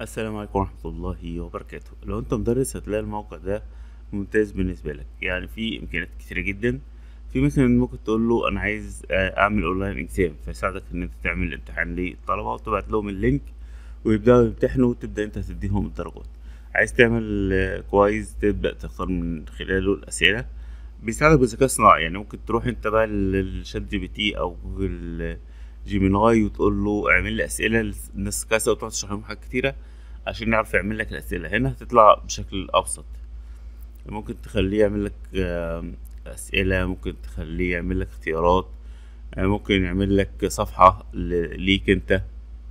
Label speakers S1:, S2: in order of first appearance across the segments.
S1: السلام عليكم ورحمة الله وبركاته لو انت مدرس هتلاقي الموقع ده ممتاز بالنسبة لك يعني في امكانيات كتيرة جدا في مثلا ممكن تقول له انا عايز آه، اعمل اونلاين اكزام فيساعدك ان انت تعمل امتحان للطلبة وتبعت لهم اللينك ويبدأوا يمتحنوا وتبدأ انت تديهم الدرجات عايز تعمل آه، كويس تبدأ تختار من خلاله الأسئلة بيساعدك بالذكاء الصناعي يعني ممكن تروح انت بقى للشات جي بي تي او جوجل جيميناي وتقول له اعمل لي اسئله للناس كذا وتقعد تشرح لهم حاجات كتيره عشان يعرف يعمل لك الاسئله هنا هتطلع بشكل ابسط ممكن تخليه يعمل لك آم، اسئله ممكن تخليه يعمل لك اختيارات آه، ممكن يعمل لك صفحه ل- ليك انت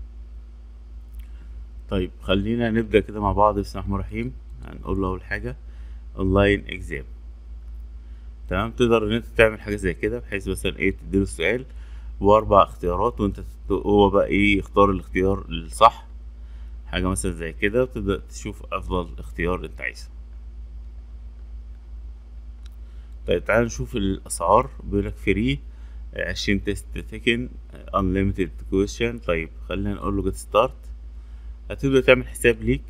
S1: طيب خلينا نبدا كده مع بعض بسم الله الرحمن الرحيم هنقول له اول حاجه اونلاين اكزام تمام تقدر ان انت تعمل حاجه زي كده بحيث مثلا ايه تديله السؤال واربع اختيارات وانت تت- هو بقى ايه يختار الاختيار الصح حاجه مثلا زي كده وتبدا تشوف افضل اختيار انت عايزه طيب تعال نشوف الاسعار بيقولك فري عشرين تيست تيكن unlimited question طيب خلينا نقول له get start هتبدأ تعمل حساب ليك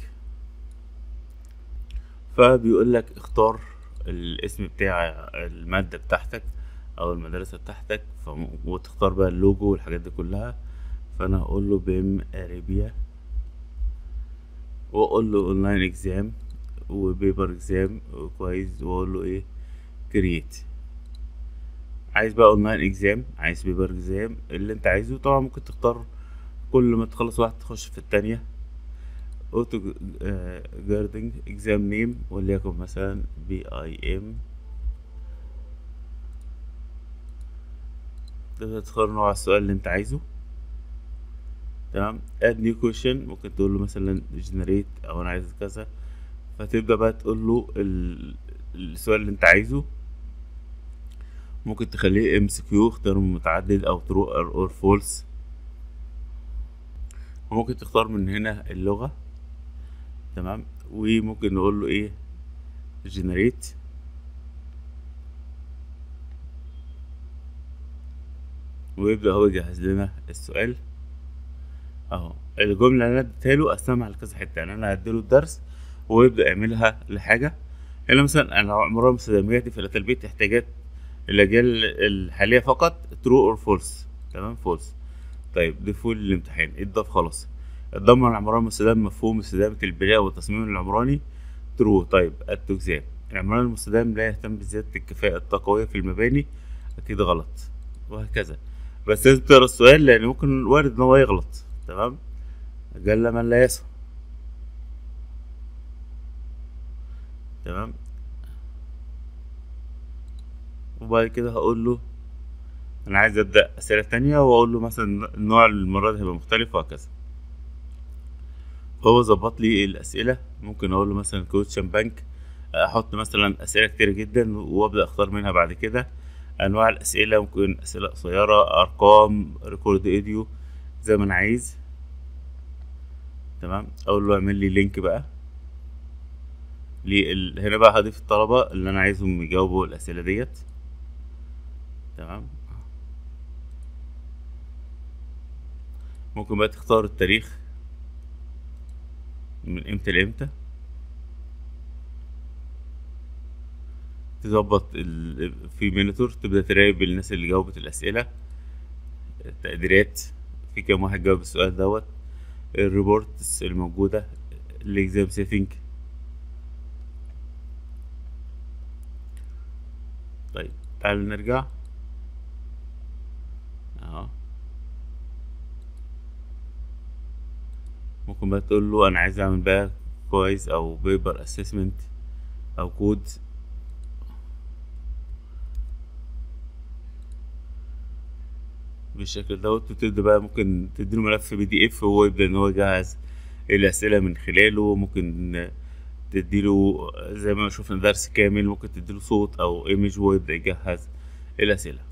S1: فبيقول لك اختار الاسم بتاع المادة بتاعتك أو المدرسة بتاعتك فم- وتختار بقى اللوجو والحاجات دي كلها فأنا هقول له بيم أريبيا وأقول له أونلاين إكزام وبيبر إكزام كويس وأقول له إيه كرييت عايز بقى أونلاين إكزام عايز بيبر إكزام اللي أنت عايزه طبعا ممكن تختار كل ما تخلص واحد تخش في التانية اوتو جاردنج اكزام نيم وليكن مثلا بي اي ام تقدر تختار نوع السؤال اللي انت عايزه تمام اد نيو كويشن ممكن تقول له مثلا جنريت او انا عايز كذا فتبدا بقى تقول له ال- السؤال اللي انت عايزه ممكن تخليه ام سي كيو اختيار متعدد او ترو اور فولس وممكن تختار من هنا اللغة تمام وممكن نقول له ايه جنريت ويبدأ هو يجهز لنا السؤال اهو الجملة اللي انا اديتها له قسمها على كذا حتة يعني انا هديله الدرس ويبدأ يعملها لحاجة هنا مثلا انا عمرها مستلزماتي في تلبية احتياجات الأجيال الحالية فقط true or false تمام false طيب ضيفوا لي الامتحان اتضاف خلاص الضمن العمراني مستدام مفهوم استدامة البناء والتصميم العمراني ترو طيب التجزام العمران المستدام لا يهتم بزيادة الكفاءة التقوية في المباني أكيد غلط وهكذا بس لازم تقرا السؤال لأن ممكن وارد إن هو يغلط تمام جل من لا يسهو تمام وبعد كده هقول له انا عايز ابدا اسئله تانية واقول له مثلا النوع المره دي هيبقى مختلف وهكذا هو ظبط لي الاسئله ممكن اقول له مثلا كوتشن بانك احط مثلا اسئله كتير جدا وابدا اختار منها بعد كده انواع الاسئله ممكن اسئله قصيره ارقام ريكورد ايديو زي ما انا عايز تمام اقول له اعمل لي لينك بقى لل... هنا بقى هضيف الطلبه اللي انا عايزهم يجاوبوا الاسئله ديت تمام ممكن بقى تختار التاريخ من امتى لامتى تظبط ال... في مينيتور تبدأ تراقب الناس اللي جاوبت الأسئلة التقديرات في كام واحد جاوب السؤال دوت الريبورتس الموجودة الاكزام سيتنج طيب تعالوا نرجع اهو ممكن بقى تقول له انا عايز اعمل بقى كويس او بيبر اسسمنت او كود بالشكل دوت وتبدأ بقى ممكن تديله ملف بي دي اف وهو يبدأ ان هو يجهز الأسئلة من خلاله ممكن تديله زي ما شفنا درس كامل ممكن تديله صوت او ايمج وهو يبدأ يجهز الأسئلة